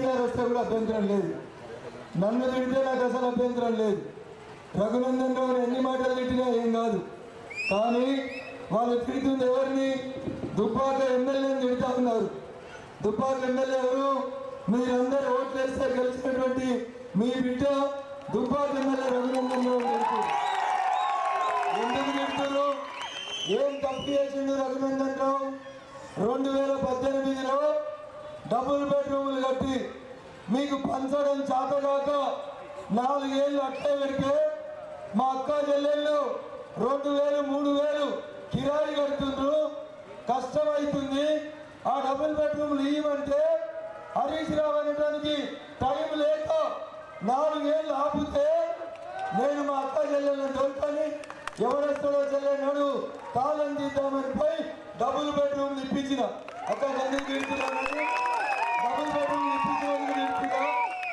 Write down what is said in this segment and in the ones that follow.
కేటీఆర్ వస్తే కూడా అభ్యంతరం లేదు నన్ను తిడితే నాకు అసలు అభ్యంతరం లేదు రఘునందన్ రావు ఎన్ని మాటలు తిట్టినా ఏం కాదు కానీ వాళ్ళు తిడుతుంది ఎవరిని దుబ్బాక ఎమ్మెల్యేని తిడుతా ఉన్నారు దుబ్బాక ఎమ్మెల్యే ఎవరు మీరందరూ ఓట్లు వేస్తే గెలిచినటువంటి మీ బిడ్డ దుబ్బాక ఎమ్మెల్యే రఘునందన్ రావు తిడుతుంది ఎందుకు తిడుతున్నారు ఏం తప్పు చేసిండు రఘునందన్ రావు రెండు వేల పద్దెనిమిదిలో డబుల్ బెడ్రూములు కట్టి మీకు పంచడం చేతగాక నాలుగేళ్ళు అట్టే పెడితే మా అక్క చెల్లెళ్ళు రెండు వేలు మూడు వేలు కిరాయి కడుతుండ్రు కష్టమవుతుంది ఆ డబుల్ బెడ్రూమ్లు ఇవ్వమంటే హరీష్ రావు అనడానికి టైం లేక నాలుగేళ్ళు ఆపితే నేను మా అక్క చెల్లెలను దొరకని ఎవరెక్కడో చెల్లెనాడు తాళం తీద్దామని పోయి డబుల్ బెడ్రూమ్ ఇప్పించిన అక్క ఎందుకు తిడుతున్నానని డబుల్ బెడ్రూమ్ ఇప్పించినందుకు తిడుతున్నా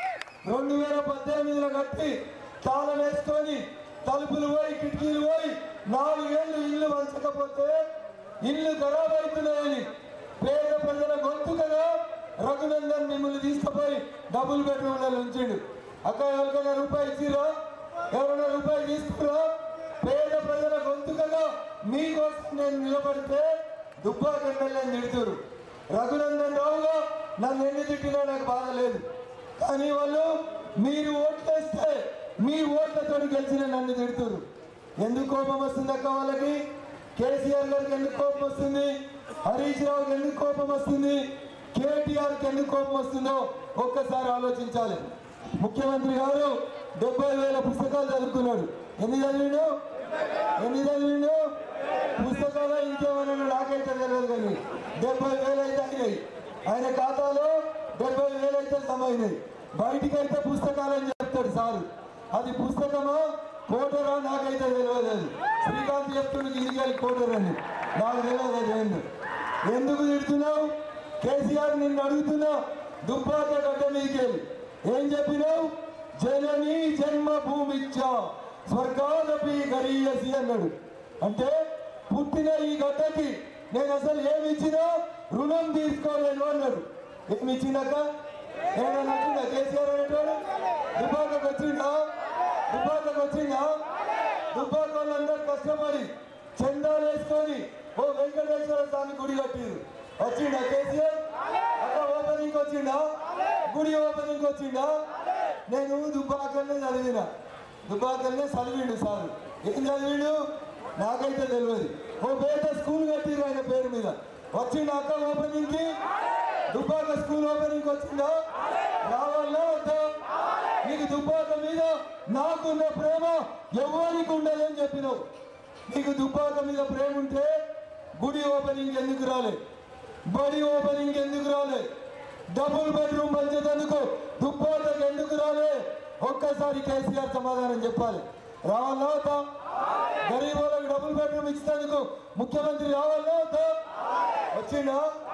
రెండు వేల పద్దెనిమిదిలో కట్టి తాళం వేసుకొని తలుపులు పోయి కిటికీలు పోయి నాలుగేళ్ళు ఇల్లు వంచకపోతే ఇల్లు ఖరాబ్ అవుతున్నాయని పేద ప్రజల గొంతుకగా రఘునందన్ మిమ్మల్ని తీసుకుపోయి డబుల్ బెడ్రూమ్లలో ఉంచిండు అక్క ఎవరికైనా రూపాయి ఇచ్చిరా ఎవరైనా రూపాయి తీసుకురా పేద ప్రజల గొంతుకగా మీకోసం నేను నిలబడితే దుబ్బాక ఎమ్మెల్యేని తిడుతురు రఘునందన్ రావుగా నన్ను ఎన్ని తిట్టినా నాకు బాధ లేదు కానీ వాళ్ళు మీరు ఓట్లేస్తే మీ ఓట్లతో గెలిచిన నన్ను తిడుతురు ఎందుకు కోపం వస్తుంది అక్క వాళ్ళకి కేసీఆర్ గారికి ఎందుకు కోపం వస్తుంది హరీష్ రావుకి ఎందుకు కోపం వస్తుంది కేటీఆర్కి ఎందుకు కోపం వస్తుందో ఒక్కసారి ఆలోచించాలి ముఖ్యమంత్రి గారు డెబ్బై వేల పుస్తకాలు చదువుకున్నాడు ఎన్ని చదివిండు ఎన్ని చదివిండు పుస్తకాలు ఇంకేమైనా నాకైతే తెలియదు కానీ డెబ్బై వేలు అయితే అయినాయి ఆయన ఖాతాలో డెబ్బై వేలు అయితే జమైనాయి బయటికి అయితే పుస్తకాలు అని చెప్తాడు సారు అది పుస్తకమా కోటరా నాకైతే తెలియదు అది శ్రీకాంత్ చెప్తుండే గిరిగాలి కోటర్ అని నాకు తెలియదు అది ఏందో ఎందుకు తిడుతున్నావు కేసీఆర్ నిన్ను అడుగుతున్నా దుబ్బాక గడ్డ మీకెళ్ళి ఏం చెప్పినావు జనని జన్మభూమిచ్చా స్వర్గాదపి గరీయసి అన్నాడు అంటే పుట్టిన ఈ గడ్డకి నేను అసలు ఏమి ఇచ్చినా రుణం తీసుకోలేను అన్నాడు ఏమి ఇచ్చినాక ఏమైనా వచ్చిందా కేసీఆర్ అనేటోడు దుబ్బాకకు వచ్చిందా దుబ్బాకకు వచ్చిందా దుబ్బాక వాళ్ళందరూ కష్టపడి చందాలు వేసుకొని ఓ వెంకటేశ్వర స్వామి గుడి కట్టిరు వచ్చిండా కేసీఆర్ అక్కడ ఓపెనింగ్ వచ్చిండా గుడి ఓపెనింగ్ వచ్చిండా నేను దుబ్బాకల్నే చదివిన దుబ్బాకల్నే చదివిండు సార్ ఏం చదివిండు నాకైతే తెలియదు ఓ పేద స్కూల్ కట్టిరు ఆయన పేరు మీద వచ్చిండా అక్క ఓపెనింగ్ కి దుబ్బాక స్కూల్ ఓపెనింగ్ వచ్చిందా రావాలా వద్దా నీకు దుబ్బాక మీద నాకున్న ప్రేమ ఎవరికి ఉండదని చెప్పినావు నీకు దుబ్బాక మీద ప్రేమ ఉంటే గుడి ఓపెనింగ్ ఎందుకు రాలే బడి ఓపెనింగ్ ఎందుకు రాలే డబుల్ బెడ్రూమ్ పంచేందుకు దుబ్బాకకి ఎందుకు రాలే ఒక్కసారి కేసీఆర్ సమాధానం చెప్పాలి రావాలా వద్దా గరీబ్ వాళ్ళకి డబుల్ బెడ్రూమ్ ఇచ్చినందుకు ముఖ్యమంత్రి రావాలా వద్దా వచ్చిండా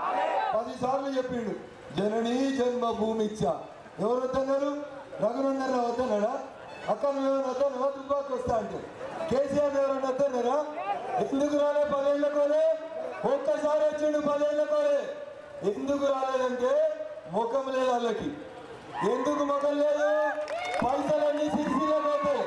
పది సార్లు చెప్పిండు జననీ జన్మభూమి ఇచ్చా ఎవరు వద్దన్నారు రఘునందన్ రావు వద్దన్నాడా అక్క నువ్వు ఎవరు వద్దన్నావా దుబ్బాకి వస్తా అంటే కేసీఆర్ ఎవరైనా వద్దన్నారా ఎందుకు రాలే పదేళ్ల కోలే ఒక్కసారి వచ్చిండు పదేళ్ల కోలే ఎందుకు రాలేదంటే ముఖం లేదు వాళ్ళకి ఎందుకు ముఖం లేదు పైసలన్నీ సిరిసిలో పోతాయి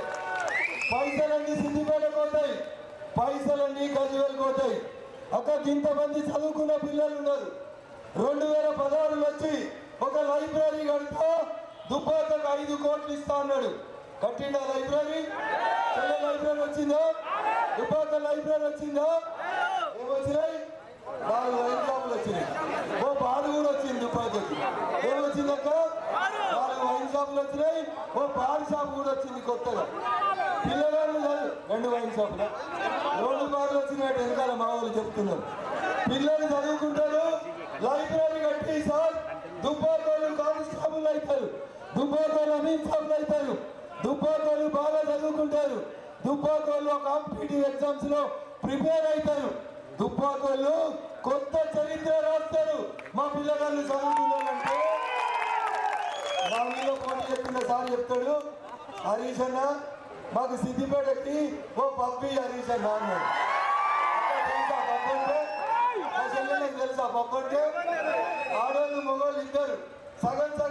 పైసలన్నీ సిద్దిపేటకు పోతాయి పైసలన్నీ గజ్వేల్కి పోతాయి అక్కడ ఇంతమంది చదువుకున్న పిల్లలు ఉన్నారు రెండు వేల పదహారులో వచ్చి ఒక లైబ్రరీ కడతా దుబ్బాకకు ఐదు కోట్లు ఇస్తా అన్నాడు కట్టిండా లైబ్రరీ చెల్లె లైబ్రరీ వచ్చిందా దుబ్బాక లైబ్రరీ వచ్చిందా ఏమొచ్చినాయి నాలుగు వైన్ షాపులు వచ్చినాయి ఓ పాడు కూడా వచ్చింది దుబ్బాకకి ఏమొచ్చిందక్క నాలుగు వైన్ షాపులు వచ్చినాయి ఓ పాడు షాప్ కూడా వచ్చింది కొత్తగా పిల్లగాళ్ళు కాదు, రెండు వైన్ షాపులు రెండు బార్లు వచ్చినాయి వెనకాల మా వాళ్ళు చెప్తున్నారు పిల్లలు చదువుకుంటారు లైబ్రరీ కట్టి సార్ దుబ్బాకోళ్ళు కానిస్టేబుల్ అవుతారు దుబ్బాకోళ్ళు అమీన్ షాపులు అవుతారు దుబ్బాకోళ్ళు బాగా చదువుకుంటారు దుబ్బాకోళ్ళు కాంపిటేటివ్ ఎగ్జామ్స్ లో ప్రిపేర్ అవుతారు దుబ్బాకోళ్ళు కొత్త చరిత్ర రాస్తారు మా పిల్లగాళ్ళు చదువుకున్నారంటే మా మీద పోటీ చెప్పిన సార్ చెప్తాడు హరీష్ అన్న మాకు సిద్దిపేటకి ఓ పప్పి హరీష్ అన్న అన్నాడు తెలుసా పప్పు అంటే మా చెల్లెళ్ళకి తెలుసా పప్పు అంటే ఆడోళ్ళు మగవాళ్ళు ఇద్దరు సగం సగం బట్ట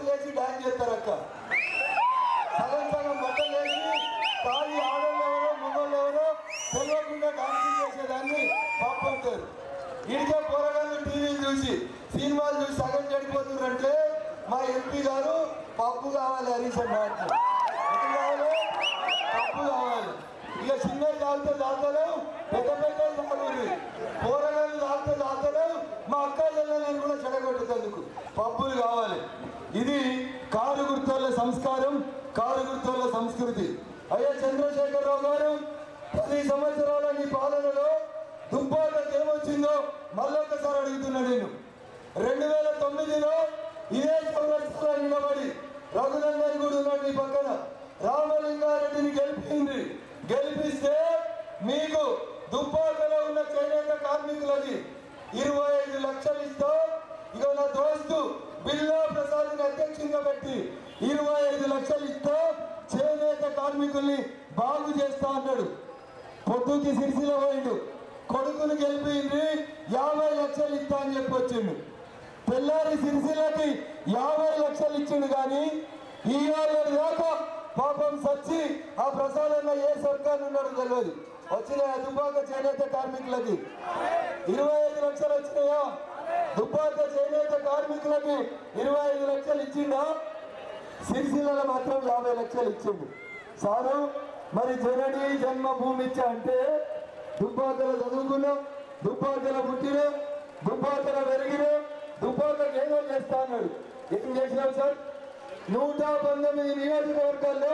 బట్టలు వేసి డాన్స్ చేస్తారు అక్క సగం సగం బట్టలు వేసి తాగి ఆడోళ్ళు ఎవరో మగోళ్ళు ఎవరో తెలియకుండా డాన్సింగ్ చేసేదాన్ని పప్పు అంటారు ఇడికే పోరగాళ్ళు టీవీ చూసి సినిమాలు చూసి సగం చెడిపోతున్నారంటే మా ఎంపీ గారు పప్పు కావాలి హరీష్ అన్న అంటారు. ఎప్పుడు కావాలి పప్పు కావాలి ఇక చిన్నది తాగితే తాగుతలేవు పెద్ద పెద్ద తాగుతుంది పోరగాళ్ళు తాగితే తాగుతలేవు మా అక్క చెల్లెలను కూడా చెడగొట్టేందుకు పప్పులు కావాలి ఇది కారు గుర్తోళ్ళ సంస్కారం కారు గుర్తోళ్ళ సంస్కృతి అయ్యా చంద్రశేఖరరావు గారు పది సంవత్సరాల నీ పాలనలో దుబ్బాకకి ఏమొచ్చిందో మళ్ళొకసారి అడుగుతున్నా నేను రెండు వేల తొమ్మిదిలో ఇదే చౌరస్తాలో నిలబడి రఘునందన్ కూడా ఉన్నాడు నీ పక్కన రామలింగారెడ్డిని గెలిపింది గెలిపిస్తే మీకు దుబ్బాకలో ఉన్న చేనేత కార్మికులకి ఇరవై ఐదు లక్షలు ఇస్తా ఇక నా దోస్తు బిల్లా ప్రసాద్ అధ్యక్షంగా పెట్టి ఇరవై ఐదు లక్షలు ఇస్తా చేనేత కార్మికుల్ని బాగు చేస్తా అన్నాడు పొద్దుకి సిరిసిల పోయిండు కొడుకును గెలిపింది యాభై లక్షలు ఇస్తా అని చెప్పి వచ్చిండు తెల్లారి సిరిసిల్లకి యాభై లక్షలు ఇచ్చిండు కానీ ఈ ఏడాది దాకా పాపం సచ్చి ఆ ప్రసాదన్న ఏ సర్కార్ ఉన్నాడు తెలియదు వచ్చిన దుబ్బాక చేనేత కార్మికులకి ఇరవై ఐదు లక్షలు వచ్చినాయా దుబ్బాక చేనేత కార్మికులకి ఇరవై ఐదు లక్షలు ఇచ్చిండా సిరిసిల్లలో మాత్రం యాభై లక్షలు ఇచ్చిండు సారు మరి జనని జన్మభూమి ఇచ్చా అంటే దుబ్బాకల చదువుకున్నాం దుబ్బాకల పుట్టినాం దుబ్బాకల పెరిగినాం దుబ్బాకకి ఏదో చేస్తా అన్నాడు ఏం చేసినావు సార్ నూట పంతొమ్మిది నియోజకవర్గాల్లో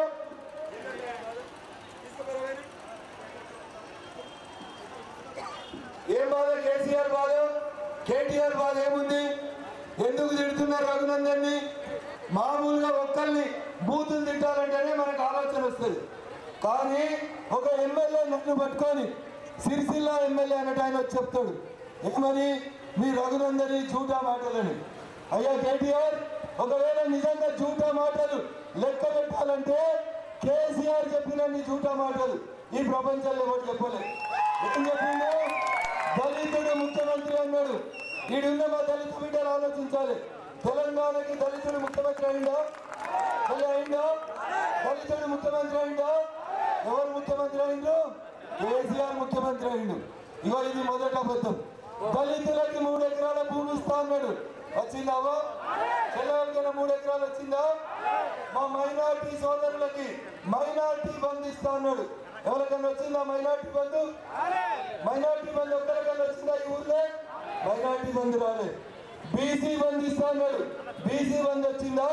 ఏం బాధ కేసీఆర్ బాధ కేటీఆర్ బాధ ఏముంది ఎందుకు తిడుతున్నారు రఘునందన్ని మామూలుగా ఒక్కరిని బూతులు తిట్టాలంటేనే మనకు ఆలోచన వస్తుంది కానీ ఒక ఎమ్మెల్యే నన్ను పట్టుకొని సిరిసిల్ల ఎమ్మెల్యే అన్నట్టు ఆయన వచ్చి చెప్తాడు ఏమని మీ రఘునందరి జూటా మాటలని అయ్యా కేటీఆర్ ఒకవేళ నిజంగా జూటా మాటలు లెక్క పెట్టాలంటే కేసీఆర్ చెప్పినన్ని జూటా మాటలు ఈ ప్రపంచంలో ఎవరు చెప్పలేదు ఏం చెప్పిండు దళితుడు ముఖ్యమంత్రి అన్నాడు ఈడున్న మా దళిత బిడ్డలు ఆలోచించాలి తెలంగాణకి దళితుడు ముఖ్యమంత్రి అయిందా మళ్ళీ అయిందా దళితుడు ముఖ్యమంత్రి అయిందా ఎవరు ముఖ్యమంత్రి అయిండు కేసీఆర్ ముఖ్యమంత్రి అయిండు ఇగో ఇది మొదట అబద్ధం దళితులకి మూడు ఎకరాల భూమి ఇస్తా అన్నాడు వచ్చిందావా చెల్లెలకైనా మూడు ఎకరాలు వచ్చిందా మా మైనార్టీ సోదరులకి మైనార్టీ బంధు ఇస్తా అన్నాడు ఎవరికైనా వచ్చిందా మైనార్టీ బంధు మైనార్టీ బంధు ఒక్కరికైనా వచ్చిందా ఈ ఊర్లో మైనార్టీ బంధు రాలే బీసీ బంధు ఇస్తా అన్నాడు బీసీ బంధు వచ్చిందా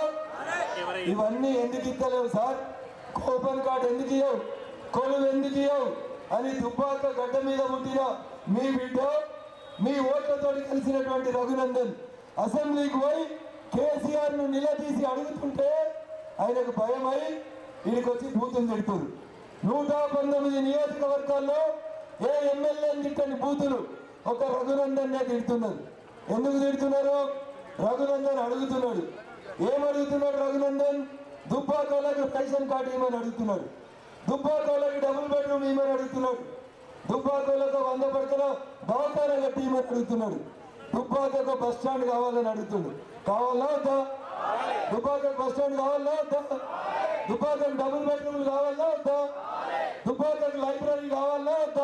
ఇవన్నీ ఎందుకు ఇస్తలేవు సార్ కూపన్ కార్డు ఎందుకు ఇవ్వవు కొలువు ఎందుకు ఇవ్వవు అని దుబ్బాక గడ్డ మీద పుట్టిన మీ బిడ్డ మీ ఓట్లతో కలిసినటువంటి రఘునందన్ అసెంబ్లీకి పోయి కేసీఆర్ ను నిలదీసి అడుగుతుంటే ఆయనకు భయమై వీడికి వచ్చి బూతులు తిడుతుంది నూట పంతొమ్మిది నియోజకవర్గాల్లో ఏ ఎమ్మెల్యే తిట్టని బూతులు ఒక రఘునందన్నే తిడుతున్నారు ఎందుకు తిడుతున్నారు రఘునందన్ అడుగుతున్నాడు ఏం అడుగుతున్నాడు రఘునందన్ దుబ్బాకోళ్ళకి రేషన్ కార్డు ఇవ్వమని అడుగుతున్నాడు దుబ్బాకోళ్ళకి డబుల్ బెడ్రూమ్ ఇవ్వమని అడుగుతున్నాడు దుబ్బాకోళ్ళకు వంద పడకల దవాఖాన కట్టి ఇవ్వమని అడుగుతున్నాడు దుబ్బాకకు బస్ స్టాండ్ కావాలని అడుగుతున్నాడు కావాలా వద్దా దుబ్బాకకు బస్ స్టాండ్ కావాలా వద్దా దుబ్బాకకు డబుల్ బెడ్రూమ్ కావాలా వద్దా దుబ్బాకకు లైబ్రరీ కావాలా వద్దా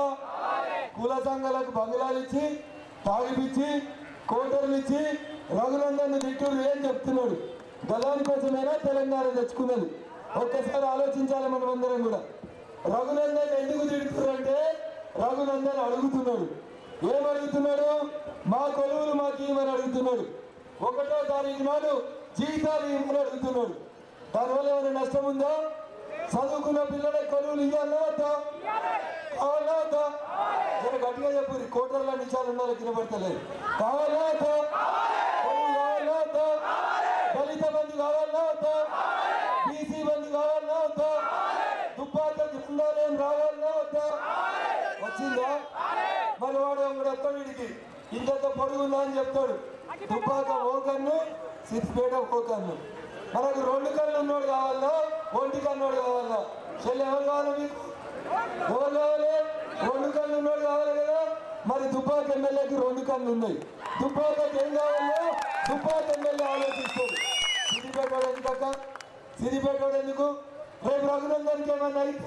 కుల సంఘాలకు బంగ్లాలు ఇచ్చి తాగిపిచ్చి కోటర్లు ఇచ్చి రఘునందన్ తిట్టుడు ఏం చెప్తున్నాడు గలాని కోసమైనా తెలంగాణ తెచ్చుకున్నది ఒక్కసారి ఆలోచించాలి మనం అందరం కూడా రఘునందన్ ఎందుకు తిడుతున్నారంటే రఘునందన్ అడుగుతున్నాడు ఏం అడుగుతున్నాడు మా కొలువులు మాకు ఇవ్వమని అడుగుతున్నాడు ఒకటో తారీఖు నాడు జీతాలు ఇవ్వమని అడుగుతున్నాడు దానివల్ల ఏమైనా నష్టం ఉందా చదువుకున్న పిల్లల కొలువులు ఇవ్వాలా వద్దా కావాలా వద్దా జర గట్టిగా చెప్పు కోటర్ల నిమిషాలు ఉండాలి కినపడతలేదు కావాలా వద్దా కొలువు కావాలా వద్దా దళిత బంధు కావాలా వద్దా బీసీ బంధు కావాలా వద్దా దుబ్బాక బృందాలయం రావాలా వద్దా వచ్చిందా మరి వాడు ఒకడు వస్తాడు వీడికి ఇంత పొడుగుందా అని చెప్తాడు దుబ్బాక ఓ కన్ను సిద్దిపేట ఓ కన్ను మనకు రెండు కళ్ళు ఉన్నోడు కావాలా ఒంటి కన్నోడు కావాలా చెల్లి ఎవరు కావాలి మీకు ఎవరు కావాలి రెండు కళ్ళు ఉన్నోడు కావాలి కదా మరి దుబ్బాక ఎమ్మెల్యేకి రెండు కళ్ళు ఉన్నాయి దుబ్బాకకి ఏం కావాలో దుబ్బాక ఎమ్మెల్యే ఆలోచిస్తాడు సిద్దిపేట సిద్దిపేటోడు ఎందుకక్క సిద్దిపేటోడు ఎందుకు రేపు రఘునందన్కి ఏమన్నా అయితే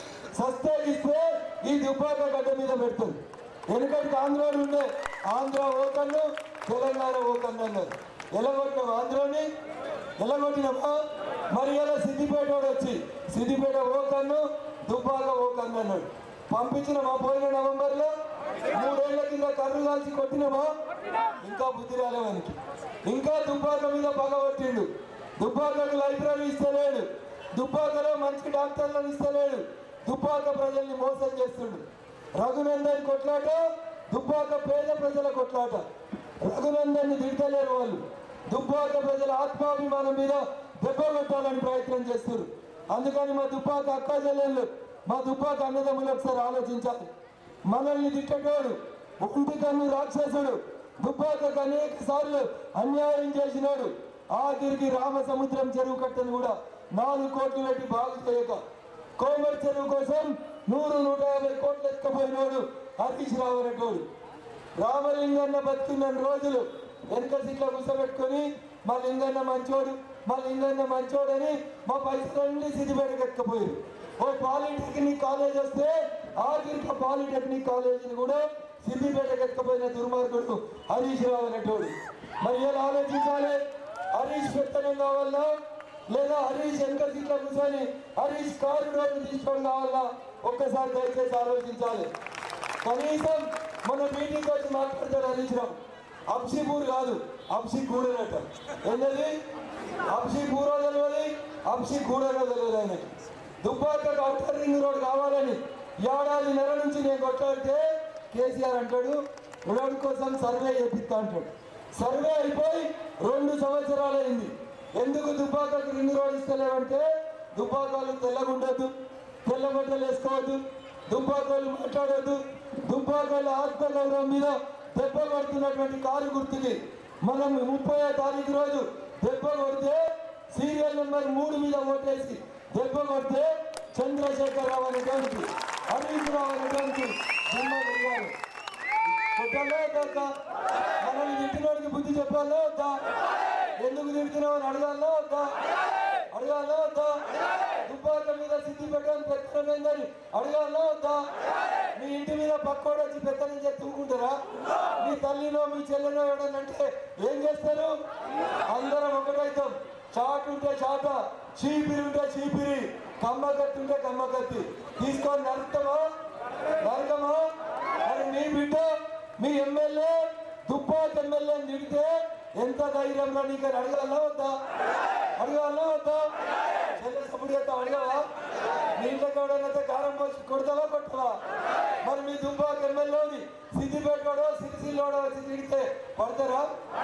సస్తే ఇస్తే ఈ దుబ్బాక గడ్డ మీద పెడుతుంది ఎందుకంటే ఆంధ్రాలు ఉండే ఆంధ్ర ఓకన్ను తెలంగాణ ఓకన్ను అన్నారు ఎలగొట్టినాం ఆంధ్రాని ఎలగొట్టినామా మరి ఇలా సిద్దిపేటోడు వచ్చి సిద్దిపేట ఓకన్ను దుబ్బాక ఓకన్ను అన్నాడు పంపించినమా పోయిన నవంబర్లో మూడేళ్ల కింద కర్రు కాల్చి కొట్టినమా ఇంకా బుద్ధి రాలే మనకి ఇంకా దుబ్బాక మీద పగ కొట్టిండు దుబ్బాకకు లైబ్రరీ ఇస్తలేడు దుబ్బాకలో మంచి డాక్టర్లను ఇస్తలేడు దుబ్బాక ప్రజల్ని మోసం చేస్తుండు రఘునందన్ కొట్లాట దుబ్బాక పేద ప్రజల కొట్లాట రఘునందన్ని తిడతలేరు వాళ్ళు దుబ్బాక ప్రజల ఆత్మాభిమానం మీద దెబ్బ కొట్టాలని ప్రయత్నం చేస్తున్నారు అందుకని మా దుబ్బాక అక్క చెల్లెళ్ళు మా దుబ్బాక అన్నదమ్ములు ఒకసారి ఆలోచించాలి మనల్ని తిట్టేటోడు ఒంటి కన్ను రాక్షసుడు దుబ్బాకకు అనేక సార్లు అన్యాయం చేసినాడు ఆఖరికి రామసముద్రం చెరువు కట్టను కూడా నాలుగు కోట్లు పెట్టి బాగు చేయక కోమర్ చెరువు కోసం నూరు నూట యాభై కోట్లు ఎత్తుకపోయినాడు హరీష్ రావు అనేటోడు రామలింగన్న బతుకున్న రోజులు వెనక సీట్లో కూర్చోబెట్టుకొని మా లింగన్న మంచోడు మా లింగన్న మంచోడని మా పైసలన్నీ సిద్దిపేటకి ఎత్తుకపోయారు ఓ పాలిటెక్నిక్ కాలేజ్ వస్తే ఆఖరికి పాలిటెక్నిక్ కాలేజీని కూడా సిద్దిపేటకి ఎత్తుకపోయిన దుర్మార్గుడు హరీష్ రావు అనేటోడు మరి ఇలా ఆలోచించాలి హరీష్ పెత్తనం కావాలా లేదా హరీష్ వెనక సీట్లో కూర్చొని హరీష్ కారు డోర్లు తీసుకోవడం కావాలా ఒక్కసారి దయచేసి ఆలోచించాలి కనీసం మన మీటింగ్ వచ్చి మాట్లాడతారు హరీష్ రావు అప్సిపూర్ కాదు అప్సి కూడనట ఏంటది అప్సి కూరో తెలియదు అప్సి కూడనో తెలియదు ఆయనకి దుబ్బాక అవుటర్ రింగ్ రోడ్ కావాలని ఏడాది నెల నుంచి నేను కొట్లాడితే కేసీఆర్ అంటాడు రోడ్ కోసం సర్వే చేపిస్తా అంటాడు సర్వే అయిపోయి రెండు సంవత్సరాలు అయింది ఎందుకు దుబ్బాకకు రింగ్ రోడ్ ఇస్తలేవంటే దుబ్బాకాలు తెల్లగుండొద్దు తెల్ల బట్టలు వేసుకోవద్దు దుబ్బాకాలు మాట్లాడొద్దు దుబ్బాకాల ఆత్మగౌరవం మీద దెబ్బ కొడుతున్నటువంటి కారు గుర్తుకి మనం ముప్పై తారీఖు రోజు దెబ్బ కొడితే సీరియల్ నెంబర్ మూడు మీద ఓటేసి దెబ్బ కొడితే చంద్రశేఖర్ రావు అనేటువంటి హరీష్ రావు అనేటువంటి జన్మ కలిగారు కొట్టాలో వద్దా మనల్ని తిట్టినోడికి బుద్ధి చెప్పాలో వద్దా ఎందుకు తిడుతున్నావు అని అడగాలో వద్దా అడగాలో వద్దా దుబ్బాక మీద సిద్ధి పెట్టని పెత్తనమైందని అడగాలో వద్దా మీ ఇంటి మీద పక్కోడు వచ్చి పెత్తనం చేసి తూకుంటారా మీ తల్లినో మీ చెల్లెనో ఎవడనంటే ఏం చేస్తారు అందరం ఒకటైతాం చాటు ఉంటే చాట చీపిరి ఉంటే చీపిరి కమ్మ కత్తి ఉంటే కమ్మ కత్తి తీసుకొని నరుకుతామా నరకమా మరి మీ బిడ్డ మీ ఎమ్మెల్యే దుబ్బాక ఎమ్మెల్యేని తిడితే ఎంత ధైర్యంలో నీకు అని అడగాలా వద్దా అడగాలా వద్దా చెల్లె సపోర్ట్ చేస్తావు అడగవా మీ ఇంట్లోకి ఎవడైనా కారం పోసి కొడతావా కొట్టవా మరి మీ దుబ్బాక ఎమ్మెల్యేని సిద్దిపేటోడో సిరిసిల్లోడో వచ్చి తిడితే పడతారా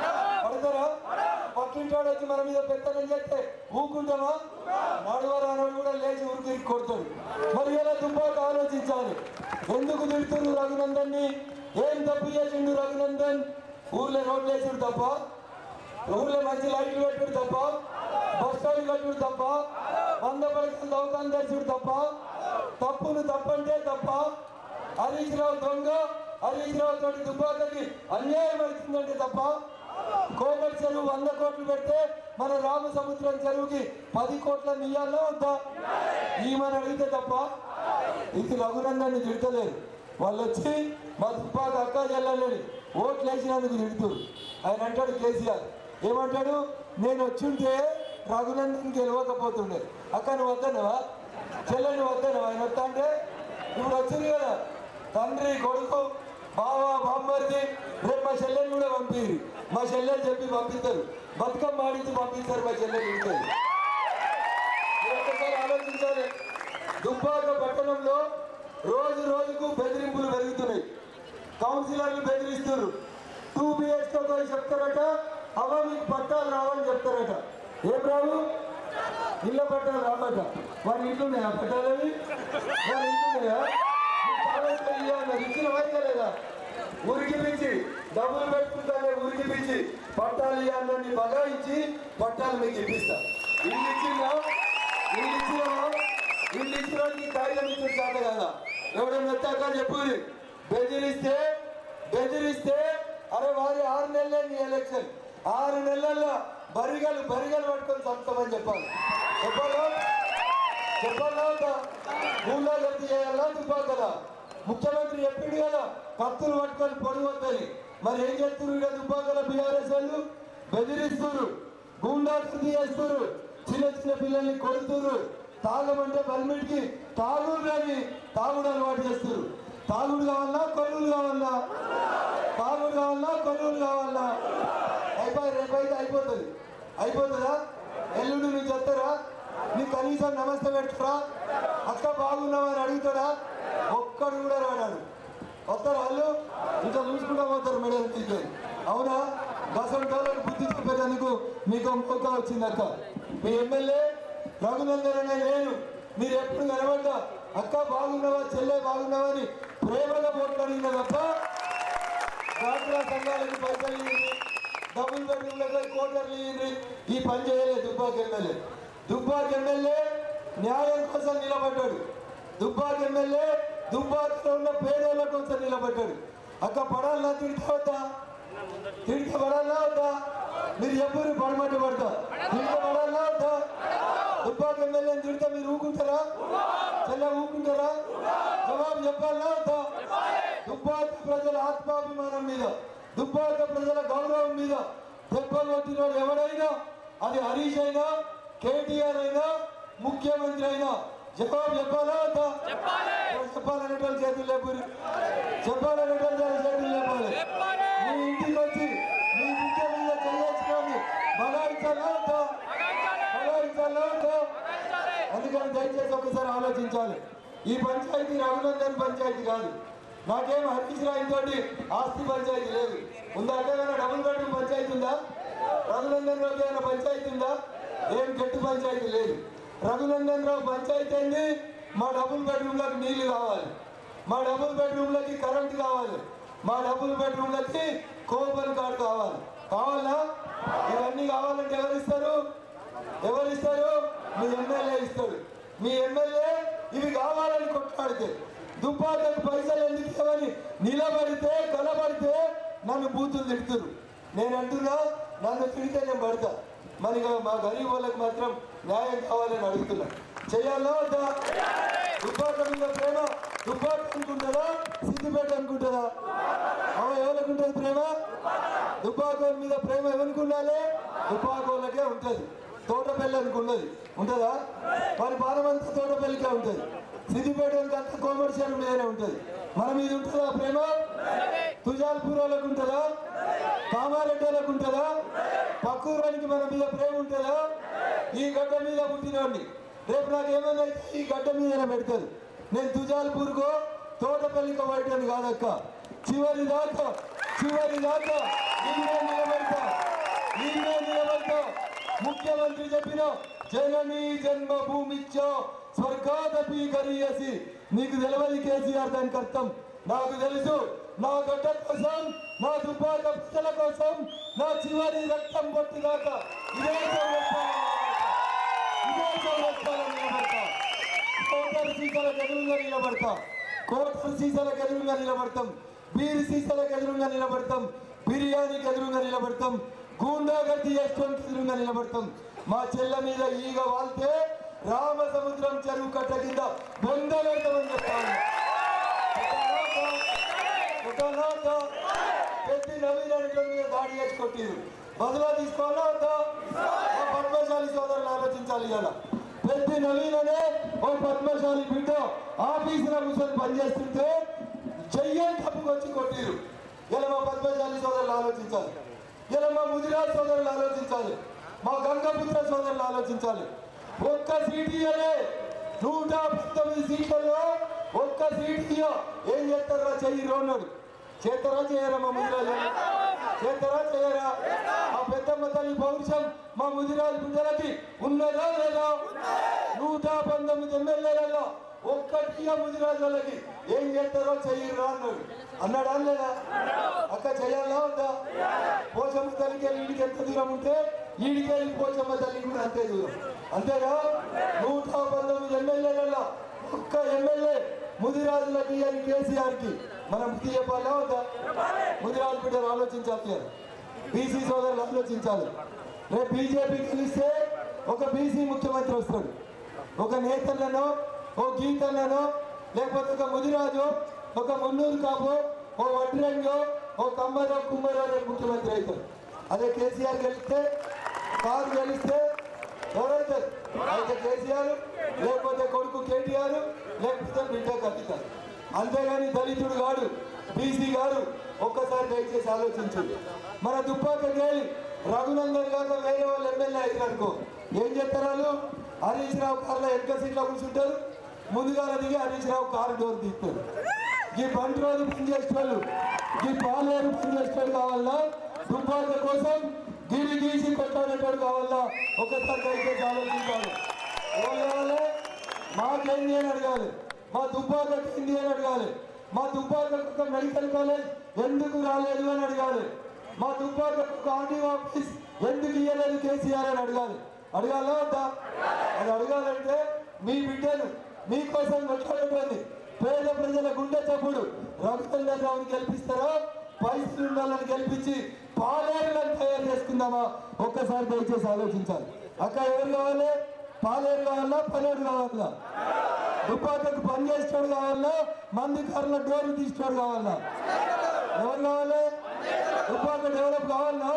పడతారా పక్కింటోడు వచ్చి మన మీద పెత్తనం చేస్తే ఊకుంటామా నడువరానోడు కూడా లేచి ఉరికి కొడతాడు మరి ఇలా దుబ్బాక ఆలోచించాలి ఎందుకు తిడుతున్నారు రఘునందన్ని ఏం తప్పు చేసిండు రఘునందన్ ఊర్లో రోడ్లు వేసుడు తప్ప ఊర్లో మంచి లైట్లు పెట్టుడు తప్ప బస్ స్టాండ్ కట్టుడు తప్ప వంద పడకలు దవకాన్ని తెచ్చుడు తప్ప తప్పును తప్పంటే తప్ప హరీష్ రావు దొంగ హరీష్ రావు తోటి దుబ్బాకకి అన్యాయం అవుతుందంటే తప్ప కోమటి చెరువు వంద కోట్లు పెడితే మన రామసముద్రం చెరువుకి పది కోట్ల నియ్యాలో వద్దా ఈమెను అడిగితే తప్ప ఇది రఘునందన్ని తిడతలేరు వాళ్ళు వచ్చి మా దుబ్బాక అక్క చెల్లెళ్ళని ఓట్లు వేసినందుకు తిడుతురు ఆయన అంటాడు కేసీఆర్ ఏమంటాడు నేను వచ్చుంటే రఘునందన్ గెలవకపోతుండే అక్క నువ్వు వద్దనవా చెల్లెని వద్దనవా ఆయన వస్తా అంటే ఇప్పుడు వచ్చింది కదా తండ్రి కొడుకు బావ బామ్మర్ది రేపు మా చెల్లెని కూడా పంపిరు మా చెల్లెని చెప్పి పంపిస్తారు బతుకమ్మ ఆడించి పంపిస్తారు మా చెల్లెని ఇంటికి మీరు ఒక్కసారి ఆలోచించాలి దుబ్బాక పట్టణంలో రోజు రోజుకు బెదిరింపులు పెరుగుతున్నాయి కౌన్సిలర్లు బెదిరిస్తున్నారు టూ బిహెచ్తో చెప్తారట అవ మీకు పట్టాలు రావని చెప్తారట ఏం రావు ఇళ్ళ పట్టాలు రావట వారి ఇంట్లో ఉన్నాయా పట్టాలు అవి వారి ఇంట్లో ఉన్నాయా మీకు కావాల్సిన ఇయ్యాలి. ఇచ్చిన వైద్య లేదా ఉరికి పిచ్చి డబ్బులు పెట్టుకుంటానే ఉరికి పిచ్చి పట్టాలు ఇవ్వాలని బగాయించి పట్టాలు మీకు ఇప్పిస్తా ఇల్లు ఇచ్చిందా ఇల్లు ఇచ్చినావా ఇల్లు ఇచ్చిన వాళ్ళకి కాగితం ఇచ్చిన చేత కదా ఎవడన్నా వచ్చాక చెప్పు బెదిరిస్తే బెదిరిస్తే అరే వారి ఆరు నెలలే నీ ఎలక్షన్ ఆరు నెలల్లో బరిగలు బరిగలు పట్టుకొని చంపమని చేయాలని చెప్పాలి చెప్పాలా చెప్పాలా వద్దా? ఊళ్ళో రద్దు చేయాలా దుబ్బాకలా ముఖ్యమంత్రి చెప్పిండు కదా కత్తులు పట్టుకొని పొడవద్దని మరి ఏం చేస్తున్నారు ఇక్కడ దుబ్బాకల బీఆర్ఎస్ వాళ్ళు బెదిరిస్తున్నారు గూండా కృతి చేస్తున్నారు చిన్న చిన్న పిల్లల్ని కొడుతున్నారు తాగమంటే బల్మిట్కి తాగుడు అని తాగుడు అలవాటు చేస్తున్నారు తాగుడు కావాలా కొనుగోలు కావాలా తాగుడు కావాలా కొనుగోలు కావాలా అయిపోయి రేపైతే అయిపోతుంది అయిపోతుందా ఎల్లుండి నువ్వు చెప్తారా నీకు కనీసం నమస్తే పెడతారా అక్క బాగున్నావా అని అడుగుతాడా ఒక్కడు కూడా రాడాడు వస్తారు వాళ్ళు ఇంకా చూసుకుంటా పోతారు మెడల్ తీసుకొని అవునా గసంటోళ్ళకి బుద్ధి చెప్పేందుకు మీకు ఇంకొక వచ్చింది అక్క మీ ఎమ్మెల్యే రఘునందన్ అనే నేను మీరు ఎప్పుడు కనబడ్డా అక్క బాగున్నావా చెల్లె బాగున్నావా అని ప్రేమగా పోట్లాడిన తప్ప డాక్టర్ల సంఘాలకు పైసలు ఇవ్వండి డబుల్ బెడ్రూమ్లకు కోటర్లు ఇవ్వండి ఈ పని చేయలేదు దుబ్బాకి ఎమ్మెల్యే దుబ్బాకి ఎమ్మెల్యే న్యాయం కోసం నిలబడ్డాడు దుబ్బాకి ఎమ్మెల్యే దుబ్బాకిలో ఉన్న పేదోళ్ళ కోసం నిలబడ్డాడు అక్క పడాలన్నా తిడితే వద్దా తిడితే పడాలన్నా వద్దా మీరు ఎప్పుడు పడమట్టు పడతా తిడితే పడాలన్నా వద్దా దుబ్బాకి ఎమ్మెల్యేని తిడితే మీరు ఊకుంటారా చెల్ల ఊకుంటారా జవాబు చెప్పాలన్నా వద్దా దుబ్బాక ప్రజల ఆత్మాభిమానం మీద దుబ్బాక ప్రజల గౌరవం మీద దెబ్బలు కొట్టినోడు ఎవడైనా అది హరీష్ అయినా కేటీఆర్ అయినా ముఖ్యమంత్రి అయినా జవాబు చెప్పాలా వద్దా ఎవరు చెప్పాలనేటోళ్ళు చేతులు లేపురి చెప్పాలనేటోళ్ళు చేతులు లేపాలి మీ ఇంటికి వచ్చి మీ బిడ్డ మీద చేయొచ్చుకొని బలాయించాలా వద్దా బలాయించాలా వద్దా అందుకని దయచేసి ఒకసారి ఆలోచించాలి ఈ పంచాయతీ రఘునందన్ పంచాయతీ కాదు నాకేం హరీష్ రాయ్ తోటి ఆస్తి పంచాయతీ లేదు ఉందా అంటే ఏమైనా డబుల్ బెడ్రూమ్ పంచాయతీ ఉందా రఘునందన్ రావుకి ఏమైనా పంచాయతీ ఉందా ఏం గట్టి పంచాయతీ లేదు రఘునందన్ రావు పంచాయతీ అయింది మా డబుల్ బెడ్రూమ్లకు నీళ్లు కావాలి మా డబుల్ బెడ్రూమ్లకి కరెంట్ కావాలి మా డబుల్ బెడ్రూమ్లకి కోపన్ కార్డు కావాలి కావాలా ఇవన్నీ కావాలంటే ఎవరు ఇస్తారు ఎవరు ఇస్తారు మీ ఎమ్మెల్యే ఇస్తాడు మీ ఎమ్మెల్యే ఇవి కావాలని కొట్లాడితే దుబ్బాకకు పైసలు ఎందుకు ఇవ్వని నిలబడితే కలబడితే నన్ను బూతులు తిడుతురు నేను అంటున్నా నన్ను తిడితే నేను పడతా మరి ఇక మా గరీబ్ వాళ్ళకి మాత్రం న్యాయం కావాలని అడుగుతున్నా చెయ్యాలా వద్దా దుబ్బాక మీద ప్రేమ దుబ్బాక అనుకుంటుందా సిద్దిపేట అనుకుంటుందా అవ ఎవరికి ఉంటుంది ప్రేమ దుబ్బాక మీద ప్రేమ ఎవరికి ఉండాలి దుబ్బాక వాళ్ళకే ఉంటుంది తోటపల్లి ఉన్నది ఉంటుందా మరి పాలమంతా తోటపల్లికే ఉంటుంది సిద్దిపేట అంత కోమర్షియల్ మీదనే ఉంటుంది మన మీద ఉంటుందా ప్రేమ తుజాల్పూర్ వాళ్ళకు ఉంటుందా కామారెడ్డి వాళ్ళకు ఉంటుందా పక్కూరానికి మన మీద ప్రేమ ఉంటుందా ఈ గడ్డ మీద పుట్టినోడిని రేపు నాకు ఏమైనా అయితే ఈ గడ్డ మీదనే పెడతారు నేను తుజాల్పూర్కో తోటపల్లికో బయటని కాదక్క చివరి దాకా చివరి దాకా నేనే నిలబడతా నేనే నిలబడతా ముఖ్యమంత్రి చెప్పిన జననీ జన్మభూమిచ్చ స్వర్గాదపి కరియసి నీకు తెలియదు కేసీఆర్ దానికి అర్థం నాకు తెలుసు నా గడ్డ కోసం నా దుబ్బాక ప్రజల కోసం నా చివరి రక్తం పొట్టిదాకా ఇదే చౌరస్తాలో ఇదే చౌరస్తాలో నిలబడతా కోటల సీసాలకు ఎదురుగా నిలబడతా కోటల సీసాలకు ఎదురుగా నిలబడతాం బీర్ సీసాలకు ఎదురుగా నిలబడతాం బిర్యానీకి ఎదురుగా నిలబడతాం గూండాగర్ది చేసుకోనికి ఎదురుగా నిలబడతాం మా చెల్ల మీద ఈగ వాళ్తే రామసముద్రం చెరువు కట్ట కింద బొంద పెడతామని చెప్తాను పెద్ద నవీన్ అనేటువంటి మీద దాడి చేసి కొట్టిరు బదులా తీసుకోవాలా వద్దా ఆ పద్మశాలి సోదరులు ఆలోచించాలి ఇలా పెద్ద నవీన్ అనే ఓ పద్మశాలి బిడ్డ ఆఫీసులో కూర్చొని పనిచేస్తుంటే చెయ్యని తప్పుకు వచ్చి కొట్టిరు ఇలా మా పద్మశాలి సోదరులు ఆలోచించాలి ఇలా మా ముదిరాజ్ సోదరులు ఆలోచించాలి మా గంగపుత్ర సోదరులు ఆలోచించాలి ఒక్క సీట్ ఇయ్యలే నూట పంతొమ్మిది సీట్లలో ఒక్క సీట్ ఇయ్య ఏం చేస్తారా చెయ్యి రోన్నాడు చేస్తారా చేయరా మా ముదిరాజు చేస్తారా చేయరా ఆ పెద్దమ్మ తల్లి పౌరుషం మా ముదిరాజు బిడ్డలకి ఉన్నదా లేదా నూట పంతొమ్మిది ఎమ్మెల్యేలలో ఒక్కటి ముదిరాజు వాళ్ళకి ఏం చేస్తారో చెయ్యరా అన్నాడు అన్నాడా లేదా అక్క చెయ్యాలా ఉందా పోచమ్మ తల్లికి వెళ్ళి ఈడికి ఎంత దూరం ఉంటే ఈడికి వెళ్ళి పోచమ్మ తల్లి కూడా అంతే దూరం అంతేనా నూట పంతొమ్మిది ఎమ్మెల్యేలలో ఒక్క ఎమ్మెల్యే ముదిరాజులకి అని కేసీఆర్ కి మనం బుద్ధి చెప్పాలా వద్దా ముదిరాజు బిడ్డలు ఆలోచించాలి బీసీ సోదరులు ఆలోచించాలి రేపు బీజేపీ గెలిస్తే ఒక బీసీ ముఖ్యమంత్రి వస్తాడు ఒక నేతన్ననో ఓ గీతన్ననో లేకపోతే ఒక ముదిరాజు ఒక మున్నూరు కాపు ఓ వడ్రంగో ఓ కమ్మరో కుమ్మరో రేపు ముఖ్యమంత్రి అవుతాడు అదే కేసీఆర్ గెలిస్తే కారు గెలిస్తే ఎవరైతే అయితే కేసీఆర్ లేకపోతే కొడుకు కేటీఆర్ లేకపోతే బిడ్డ కవిత అంతేగాని దళితుడు గాడు బీసీ గారు ఒక్కసారి దయచేసి ఆలోచించండి మన దుబ్బాక గేలి రఘునందన్ కాక వేరే వాళ్ళు ఎమ్మెల్యే అయితే అనుకో ఏం చెప్తారు వాళ్ళు హరీష్ రావు కార్లో వెనక సీట్లో కూర్చుంటారు ముందుగా దిగి హరీష్ రావు కారు డోర్ తీస్తారు ఈ బండి రోజు పని చేసేవాళ్ళు ఈ పాలేరు పని చేసేవాళ్ళు కావాలా దుబ్బాక కోసం గిరి గీసి కొట్టాడేటోడు కావాలా ఒకసారి దయచేసి ఆలోచించాలి ఎవరు కావాలి మాకేంది అని అడగాలి మా దుబ్బాకకి ఏంది అని అడగాలి మా దుబ్బాకకు ఒక మెడికల్ కాలేజ్ ఎందుకు రాలేదు అని అడగాలి మా దుబ్బాకకు ఒక ఆర్డీ ఆఫీస్ ఎందుకు ఇయ్యలేదు కేసీఆర్ అని అడగాలి అడగాలా వద్దా అది అడగాలంటే మీ బిడ్డను మీకోసం కొట్లాడుకోండి పేద ప్రజల గుండె చప్పుడు రఘుచంద్ర రావుని గెలిపిస్తారా పైసలు ఉన్న వాళ్ళని గెలిపించి పాలేరులను తయారు చేసుకుందామా ఒక్కసారి దయచేసి ఆలోచించాలి అక్క ఎవరు కావాలి పాలేరు కావాలా పనేరు కావాలా దుపాకకు పని చేసేవాడు కావాలా మంది కార్ల డోర్లు తీసేవాడు కావాలా ఎవరు కావాలి దుపాక డెవలప్ కావాలా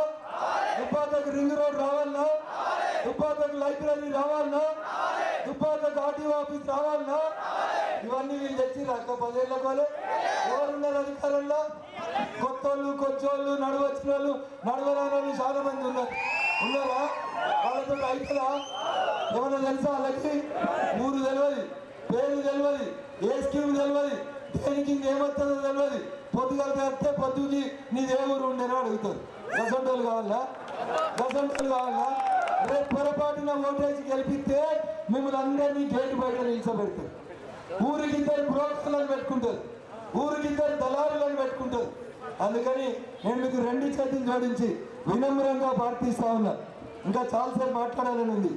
దుపాకకు రింగ్ రోడ్ రావాలా దుపాకకు లైబ్రరీ రావాలా దుపాకకు ఆర్టీఓ ఆఫీస్ రావాలా ఇవన్నీ వీళ్ళు తెచ్చి అక్క పదేళ్ల కోలే ఎవరున్నారు అధికారంలో కొత్తోళ్ళు కొచ్చోళ్ళు నడవచ్చిన వాళ్ళు నడవరాని వాళ్ళు చాలా మంది ఉన్నారు ఉన్నారా వాళ్ళతో అవుతుందా ఏమన్నా తెలుసా వాళ్ళకి ఊరు తెలియదు పేరు తెలియదు ఏ స్కీమ్ తెలియదు దేనికి ఏమవుతుందో తెలియదు పొద్దుగల తెస్తే పొద్దుకి నీది ఏ ఊరు ఉండేనో అడుగుతారు గసంటోళ్ళు కావాలా గసంటోళ్ళు కావాలా రేపు పొరపాటున ఓటేసి గెలిపిస్తే మిమ్మల్ని అందరినీ గేటు బయట నిలిచబెడతారు ఊరికి ఇద్దరు బ్రోకర్లను పెట్టుకుంటారు ఊరికి ఇద్దరు దళారులను పెట్టుకుంటారు అందుకని నేను మీకు రెండు చేతులు జోడించి వినమ్రంగా ప్రార్థిస్తా ఉన్నా ఇంకా చాలాసేపు మాట్లాడాలని ఉంది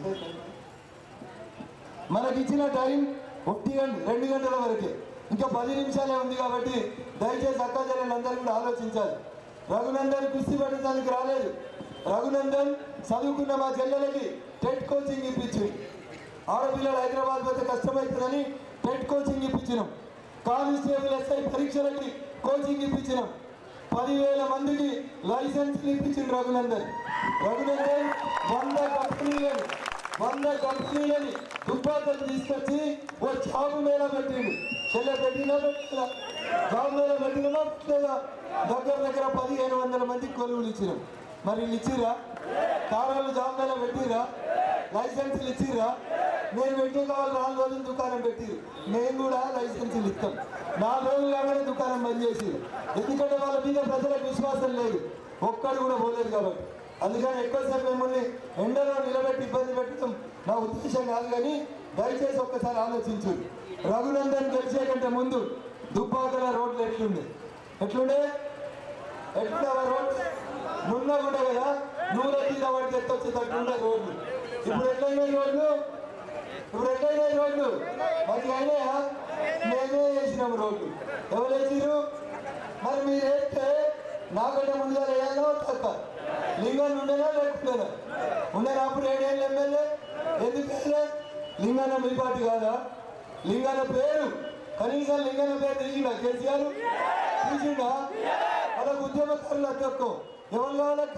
మనకి ఇచ్చిన టైం ఒకటి గంట రెండు గంటల వరకే ఇంకా పది నిమిషాలే ఉంది కాబట్టి దయచేసి అక్కాజలను అందరూ కూడా ఆలోచించాలి రఘునందన్ కుస్తీ పట్టడానికి రాలేదు రఘునందన్ చదువుకున్న మా చెల్లెలకి టెట్ కోచింగ్ ఇప్పించింది ఆడపిల్లలు హైదరాబాద్ పోతే కష్టమవుతుందని టెట్ కోచింగ్ ఇప్పించినాం కానిస్టేబుల్ ఎస్ఐ పరీక్షలకి కోచింగ్ ఇప్పించినాం పదివేల మందికి లైసెన్స్లు ఇప్పించింది రఘునందన్ రఘునందన్ వంద కంపెనీలని వంద కంపెనీలని దుబ్బాకలు తీసుకొచ్చి ఓ జాబు మేళ పెట్టిండు చెల్లె పెట్టినా పెట్టినా జాబు మేళ పెట్టినా పెట్టలేదా దగ్గర దగ్గర పదిహేను వందల మందికి కొలువులు ఇచ్చినాం మరి వీళ్ళు ఇచ్చిరా కారాలు జాబ్ మేళ పెట్టిరా లైసెన్సులు ఇచ్చిరా నేను పెట్టి కావాలి నాలుగు రోజులు దుకాణం పెట్టిరు మేము కూడా లైసెన్సులు ఇస్తాం నాలుగు రోజులు కాగానే దుకాణం బంద్ చేసి ఎందుకంటే వాళ్ళ మీద ప్రజలకు విశ్వాసం లేదు ఒక్కడు కూడా పోలేదు కాబట్టి అందుకని ఎక్కువసేపు మిమ్మల్ని ఎండలో నిలబెట్టి ఇబ్బంది పెట్టడం నా ఉద్దేశం కాదు కానీ దయచేసి ఒక్కసారి ఆలోచించు రఘునందన్ గెలిచే కంటే ముందు దుబ్బాకల రోడ్లు ఎట్లుండే ఎట్లుండే ఎట్లుండే ఆ రోడ్లు నున్న కూడా కదా నూనె తీర వాడికి ఎత్తొచ్చేటట్టు ఉండే రోడ్లు ఇప్పుడు ఎట్లయినాయి రోడ్లు ఇప్పుడు ఎట్లయినాయి రోడ్లు మంచిగా అయినాయా మేమే వేసినాం రోడ్లు ఎవరు వేసిరు మరి మీరు వేస్తే నాకంటే ముందుగా వేయాలో తప్ప లింగన్ ఉండేనా లేకపోయినా ఉండేనా అప్పుడు ఏడేళ్ళు ఎమ్మెల్యే ఎందుకు వేయలే లింగన్న మీ పార్టీ కాదా లింగన్న పేరు కనీసం లింగన్న పేరు తీసిండా కేసీఆర్ తీసిండా వాళ్ళకు ఉద్యమకారులు అద్దెక్కో ఎవరు కావాలక్క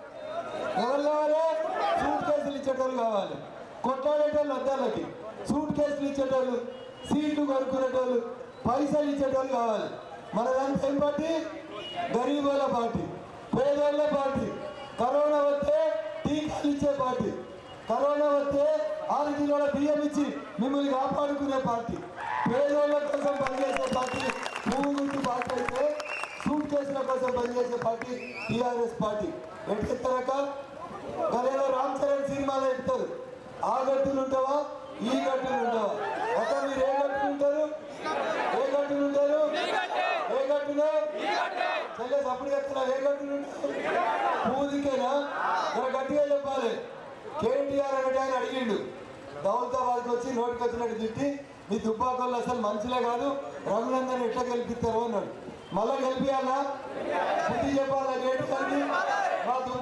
ఎవరు కావాలి సూట్ కేసులు ఇచ్చేటోళ్ళు కావాలి కొట్లాడేటోళ్ళు అద్దాలకి సూట్ కేసులు ఇచ్చేటోళ్ళు సీట్లు కొనుక్కునేటోళ్ళు పైసలు ఇచ్చేటోళ్ళు కావాలి మన దాంట్లో ఏం పార్టీ గరీబుల పార్టీ పేదోళ్ళ పార్టీ కరోనా వస్తే టీకాలు ఇచ్చే పార్టీ కరోనా వస్తే ఆరు కిలోల బియ్యం ఇచ్చి మిమ్మల్ని కాపాడుకునే పార్టీ పేదోళ్ళ కోసం పనిచేసే పార్టీ పువ్వు గుర్తు పార్టీ అయితే సూట్ కేసుల కోసం పనిచేసే పార్టీ టీఆర్ఎస్ పార్టీ ఎట్లెత్తారక గదేదో రామ్ చరణ్ సినిమాలో చెప్తారు ఆ గట్టులు ఉంటావా ఈ గట్టులు ఉంటావా అక్క మీరు ఏ గట్టులు ఉంటారు ఏ గట్టులు ఉంటారు ఏ గట్టులో చెల్లె సప్పుడు చెప్తున్నా ఏ గట్టులు ఉంటారు పూదికేనా మన గట్టిగా చెప్పాలి కేటీఆర్ అనే ఆయన అడిగిండు దౌలతాబాద్కి వచ్చి నోటికి వచ్చినట్టు తిట్టి మీ దుబ్బాకల్లో అసలు మంచిలే కాదు రఘునందన్ ఎట్లా గెలిపిస్తారు అన్నాడు మళ్ళా గెలిపియాలా బుద్ధి చెప్పాలా కేటీఆర్కి మా దుబ్బాక ఎమ్మెల్యే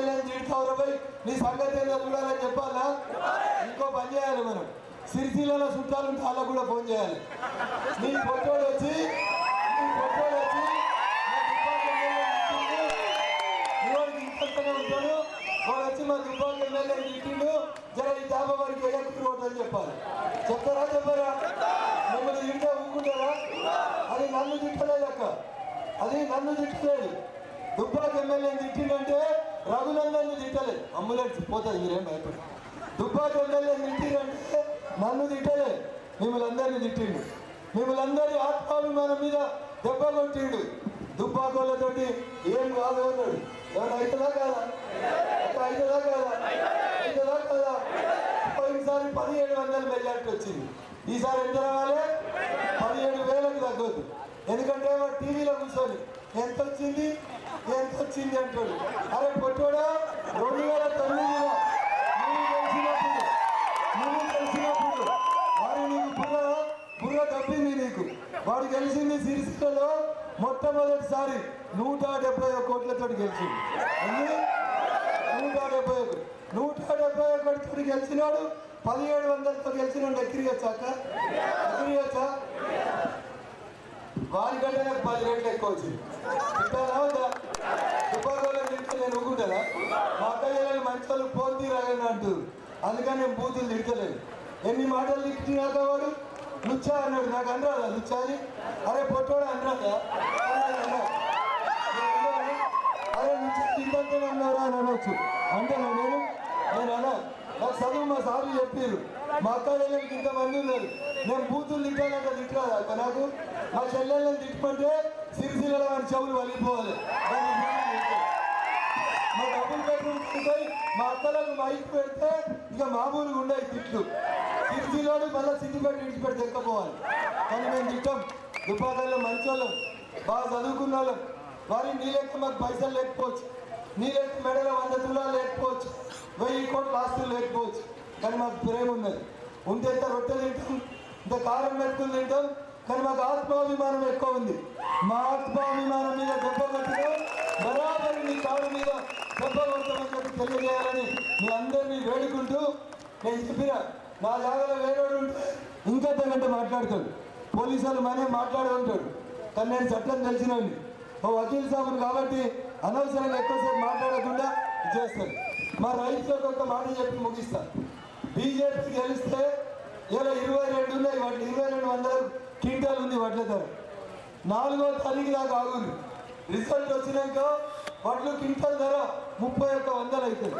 ఎమ్మెల్యేని తిడతావు పోయి నీ సంగతి ఏదో చూడాలని చెప్పాలా ఇంకో పని చేయాలి మనం సిరిసిల్లలో చుట్టాలు ఉంటే వాళ్ళకు కూడా ఫోన్ చేయాలి నీ పొట్టోడు వచ్చి నీ పొట్టోడు వచ్చి మా దుబ్బాక ఎమ్మెల్యేని తిట్టిండు. ఇవాడికి ఇంకొకనే ఉంటాడు వాడు వచ్చి మా దుబ్బాక ఎమ్మెల్యేని తిట్టిండు జర ఈ దాబా వారికి ఎగట్టుకు రోడ్డు అని చెప్పాలి చెప్తారా చెప్పారా మిమ్మల్ని తింటే ఊరుకుంటారా అది నన్ను తిట్టలేదు అక్క అది నన్ను తిట్టలేదు దుబ్బాక ఎమ్మెల్యేని తిట్టిండంటే రఘునందన్ తిట్టలేదు అంబులెన్స్ పోతుంది మీరేం భయపడి దుబ్బాక ఎమ్మెల్యేని తిట్టిండంటే నన్ను తిట్టలే మిమ్మల్ని అందరినీ తిట్టిండు మిమ్మల్ని అందరి ఆత్మాభిమానం మీద దెబ్బ కొట్టిండు దుబ్బాకోళ్ళతోటి ఏం కాదు అన్నాడు ఏమన్నా అవుతుందా కాదా అక్క అవుతుందా కాదా అవుతుందా కాదా పోయినసారి పదిహేడు వందల మెజార్టీ వచ్చింది ఈసారి ఎంత రావాలి పదిహేడు వేలకు తగ్గొద్దు ఎందుకంటే వాడు టీవీలో కూర్చొని ఎంత వచ్చింది ఎంత వచ్చింది అంటాడు అరే పొట్టోడా రెండు వేల తొమ్మిదిలో నువ్వు గెలిచినప్పుడు నువ్వు గెలిచినప్పుడు వాడు నీకు బుర్ర బుర్ర తప్పింది నీకు వాడు గెలిచింది సిరిసిల్లలో మొట్టమొదటిసారి నూట డెబ్బై ఒక కోట్లతో గెలిచింది ఎన్ని? నూట డెబ్బై ఒకటి నూట డెబ్బై ఒకటితో గెలిచినాడు పదిహేడు వందలతో గెలిచినాడు ఎక్కిరియచ్చా అక్క ఎక్కిరియచ్చా వారికంటే నాకు పది రేట్లు ఎక్కువ వచ్చింది తిట్టాలా వద్దా తుపాకోలో తింటే నేను ఊరుకుంటానా మా అక్క చెల్లెలు మంచి వాళ్ళు ఫోన్ తీరాలని అంటారు అందుకని నేను బూతులు తిడతలేను ఎన్ని మాటలు తిట్టినాక వాడు లుచ్చా అన్నాడు నాకు అనరాదా లుచ్చా అని అరే పొట్టోడు అనరాదా అన్నాడు, అన్నాడు. నేను అన్నాను, అరే లుచ్చా తింటే అన్నారా అని అనొచ్చు అంటే నేను నేను అన్నా నాకు చదువు మా సార్లు చెప్పారు మా అక్క చెల్లెలకి ఇంతమంది ఉన్నారు నేను బూతులు తిట్టానంటే తిట్టరాదా అక్క నాకు మా చెల్లెళ్ళని తిట్టుకుంటే సిరిసిల్లలో వారి చెవులు వలిగిపోవాలి దాన్ని బూతులు తిట్టాను. మా డబుల్ బెడ్రూమ్ పోయి మా అక్కలకు మైక్ పెడితే ఇక మామూలుగా ఉండవు తిట్లు సిరిసిలోడు మళ్ళీ సిద్దిపేట విడిచిపెట్టి ఎక్కపోవాలి కానీ మేము తిట్టాం దుపాకాల్లో మంచి వాళ్ళం బాగా చదువుకున్న వాళ్ళం వారి నీ లెక్క మాకు పైసలు లేకపోవచ్చు నీ లెక్క మెడలో వంద తులాలు లేకపోవచ్చు వెయ్యి కోట్ల ఆస్తులు లేకపోవచ్చు కానీ మాకు ప్రేమ ఉన్నది ఉంటే ఇంత రొట్టె తింటాం ఇంత కారం పెట్టుకుని తింటాం కానీ మాకు ఆత్మాభిమానం ఎక్కువ ఉంది మా ఆత్మాభిమానం మీద దెబ్బ కొట్టిన బరాబరి నీ కారు మీద దెబ్బ కొడతామని చెప్పి తెలియజేయాలని మీ అందరినీ వేడుకుంటూ నేను చెప్పిన నా జాగాలో వేరేవాడు ఉంటే ఇంకా తగ్గట్టు మాట్లాడతాడు పోలీసు వాళ్ళు మనే మాట్లాడే ఉంటాడు కానీ నేను చట్టం తెలిసినండి ఓ వకీల్ సాబును కాబట్టి అనవసరంగా ఎక్కువసేపు మాట్లాడకుండా చేస్తాను మా రైతులకు ఒక మాట చెప్పి ముగిస్తాను బీజేపీ గెలిస్తే ఇలా ఇరవై రెండు ఉన్నాయి వాటి ఇరవై రెండు వందల క్వింటాల్ ఉంది వడ్ల ధర నాలుగో తారీఖు దాకా ఆగుంది రిజల్ట్ వచ్చినాక వడ్లు క్వింటాల్ ధర ముప్పై ఒక్క వందలు అవుతుంది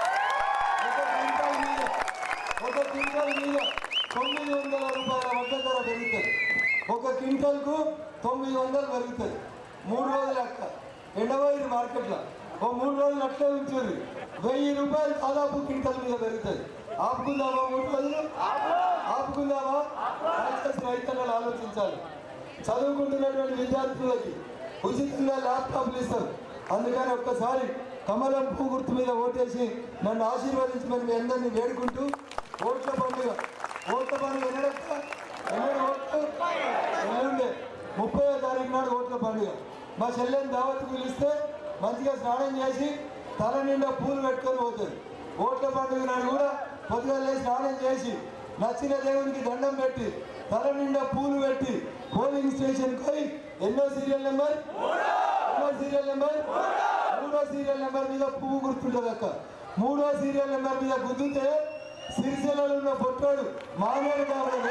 ఒక క్వింటాల్ మీద ఒక క్వింటాల్ మీద తొమ్మిది వందల రూపాయల వడ్ల ధర పెరుగుతుంది ఒక క్వింటాల్కు తొమ్మిది వందలు పెరుగుతుంది మూడు రోజులు అక్క ఎండబోయింది మార్కెట్లో ఓ మూడు రోజులు అట్లే ఉంచారు వెయ్యి రూపాయలు దాదాపు క్వింటాల్ మీద పెరుగుతుంది ఆపుకుందామా మూడు రోజులు ఆపుకుందామా దయచేసి రైతన్నలు ఆలోచించాలి చదువుకుంటున్నటువంటి విద్యార్థులకి ఉచితంగా ల్యాప్టాప్లు ఇస్తారు అందుకని ఒక్కసారి కమలం పువ్వు గుర్తు మీద ఓటేసి నన్ను ఆశీర్వదించమని మీ అందరినీ వేడుకుంటూ ఓట్ల పండుగ ఓట్ల పండుగ ఎన్నడక్క ఎన్నడు ఓట్లు ఎల్లుండే ముప్పై తారీఖు నాడు ఓట్ల పండుగ మా చెల్లెని దావత్ పిలిస్తే మంచిగా స్నానం చేసి తల నిండా పూలు పెట్టుకొని పోతుంది ఓట్ల పండుగ నాడు కూడా పొద్దుగా లేచి స్నానం చేసి నచ్చిన దేవునికి దండం పెట్టి తల నిండా పూలు పెట్టి పోలింగ్ స్టేషన్ పోయి ఎన్నో సీరియల్ నెంబర్ ఎన్నో సీరియల్ నెంబర్ మూడో సీరియల్ నెంబర్ మీద పువ్వు గుర్తుంటుంది అక్క మూడో సీరియల్ నెంబర్ మీద గుద్దితే సిరిసిల్లలో ఉన్న పొట్టోడు మానేడు కాబట్టి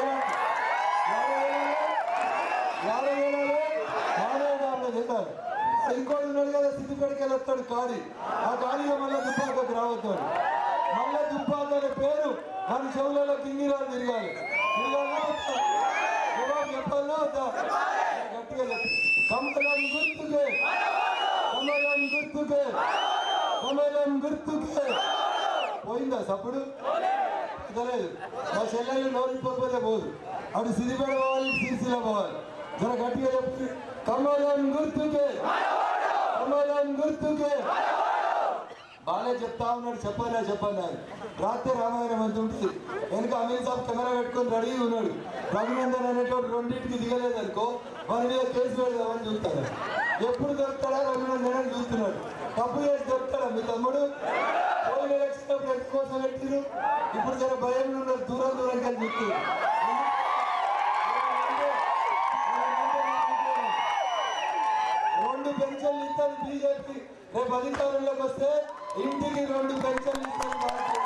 యాభై వేలలో మానేడు కాబట్టి చేశారు ఇంకోటి ఉన్నాడు కదా సిద్దిపేటకి వెళ్ళి వస్తాడు కాడి ఆ కాడిగా మళ్ళీ దుబ్బాకకు రావద్దాడు మళ్ళీ దుబ్బాక అనే పేరు మన చెవులలో కింగిరాలు తిరగాలి తిరగాలా వద్దా? జవాబు చెప్పాలా వద్దా గట్టిగా చెప్పు కమలం గుర్తుకే కమలం గుర్తుకే కమలం గుర్తుకే పోయిందా సప్పుడు తెలియదు మా చెల్లెలు నోరిపోతే పోదు అటు సిరిపేట పోవాలి ఇటు సిరిసిల్ల పోవాలి జర గట్టిగా చెప్పు కమలం గుర్తుకే కమలం గుర్తుకే బాగానే చెప్తా ఉన్నాడు చెప్పన్నా చెప్పన్నా అని. రాత్రి రామాయణం ఎంత ఉంటుంది వెనక అమీర్ సాబ్ కెమెరా పెట్టుకొని రెడీ ఉన్నాడు రఘునందన్ అనేటోడు రెండింటికి దిగలేదు అనుకో వారి మీద కేసు పెడదామని చూస్తాడు ఎప్పుడు దొరుకుతాడా రఘునందన్ అని చూస్తున్నాడు తప్పు చేసి దొరుకుతాడా మీ తమ్ముడు పోయిన ఎలక్షన్ అప్పుడు ఎంత కోసం పెట్టిరు ఇప్పుడు జర భయం ఉన్నారు దూరం దూరం కలిసి చెప్తారు రెండు పెన్షన్లు ఇస్తుంది బీజేపీ రేపు అధికారంలోకి వస్తే ఇంటికి రెండు పెన్షన్లు ఇస్తుంది భారతీయ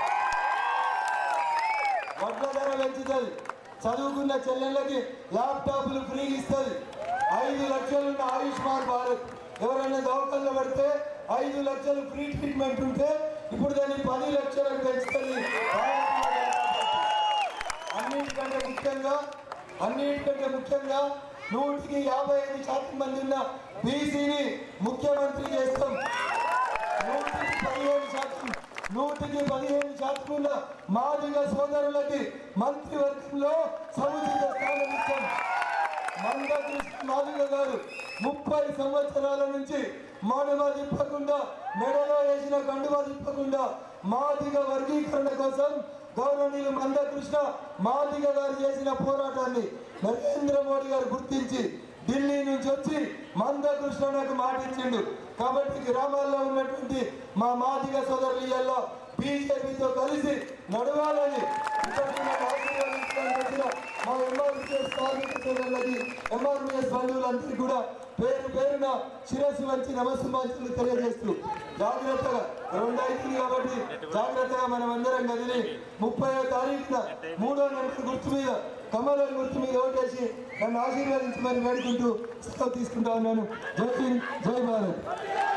వడ్ల ధర పెంచుతుంది చదువుకున్న చెల్లెళ్ళకి ల్యాప్టాప్లు ఫ్రీ ఇస్తుంది ఐదు లక్షలున్న ఆయుష్మాన్ భారత్ ఎవరైనా దవాఖానలో పడితే ఐదు లక్షలు ఫ్రీ ట్రీట్మెంట్ ఉంటే ఇప్పుడు దాన్ని పది లక్షలకు పెంచుతుంది భారతీయ జనతా పార్టీ. అన్నిటికంటే ముఖ్యంగా అన్నిటికంటే ముఖ్యంగా నూటికి యాభై ఐదు శాతం మంది ఉన్న బీసీని ముఖ్యమంత్రి చేస్తాం నూటికి పదిహేను శాతం నూటికి పదిహేను శాతం ఉన్న మాదిగ సోదరులకి మంత్రివర్గంలో సముచిత స్థానం ఇచ్చాం మందకృష్ణ మాదిగ గారు ముప్పై సంవత్సరాల నుంచి మాడువ తిప్పకుండా మెడలో వేసిన కండువ తిప్పకుండా మాదిగ వర్గీకరణ కోసం గౌరవనీయులు మందకృష్ణ మాదిగ గారు చేసిన పోరాటాన్ని నరేంద్ర మోడీ గారు గుర్తించి ఢిల్లీ నుంచి వచ్చి మందకృష్ణ నాకు మాట ఇచ్చిండు కాబట్టి గ్రామాల్లో ఉన్నటువంటి మా మాదిగ సోదరులలో బీజేపీతో కలిసి నడవాలని ఇప్పటికీ నాకు ఆశీర్వదించడానికి వచ్చిన మా ఎంఆర్పిఎస్ కార్మిక సోదరులకి ఎంఆర్పిఎస్ బంధువులందరికీ కూడా పేరు పేరున శిరస్సు వంచి నమస్సుమాంచులు తెలియజేస్తూ జాగ్రత్తగా రెండు అవుతుంది కాబట్టి జాగ్రత్తగా మనం అందరం కదిలి ముప్పై తారీఖున మూడో నెంబర్ గుర్తు మీద కమలం గుర్తు మీద ఓటేసి నన్ను ఆశీర్వదించమని వేడుకుంటూ సెలవు తీసుకుంటా ఉన్నాను జై హింద్ జై భారత్